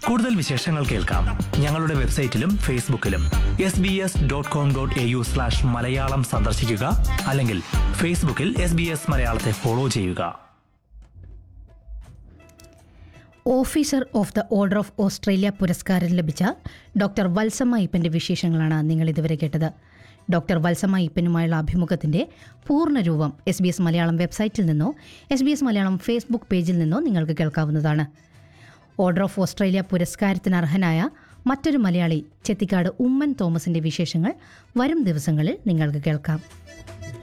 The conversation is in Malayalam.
കൂടുതൽ വിശേഷങ്ങൾ കേൾക്കാം ഞങ്ങളുടെ വെബ്സൈറ്റിലും ഫേസ്ബുക്കിലും S B S dot com dot A U slash Malayalam സന്ദർശിക്കുക അല്ലെങ്കിൽ ഫേസ്ബുക്കിൽ എസ് ബി എസ് മലയാളത്തെ ഫോളോ ചെയ്യുക officer of the order of Australia പുരസ്കാരം ലഭിച്ച ഡോക്ടർ വത്സമ്മ ഇപ്പൻ്റെ വിശേഷങ്ങളാണ് നിങ്ങൾ ഇതുവരെ കേട്ടത് ഡോക്ടർ വത്സമ്മ ഇപ്പനുമായുള്ള അഭിമുഖത്തിൻ്റെ പൂർണ്ണരൂപം എസ് ബി എസ് മലയാളം വെബ്സൈറ്റിൽ നിന്നോ S B S Malayalam Facebook പേജിൽ നിന്നോ നിങ്ങൾക്ക് കേൾക്കാവുന്നതാണ് ഓർഡർ ഓഫ് ഓസ്ട്രേലിയ പുരസ്കാരത്തിന് അർഹനായ മറ്റൊരു മലയാളി ചെത്തിക്കാട് ഉമ്മൻ തോമസിൻ്റെ വിശേഷങ്ങൾ വരും ദിവസങ്ങളിൽ നിങ്ങൾക്ക് കേൾക്കാം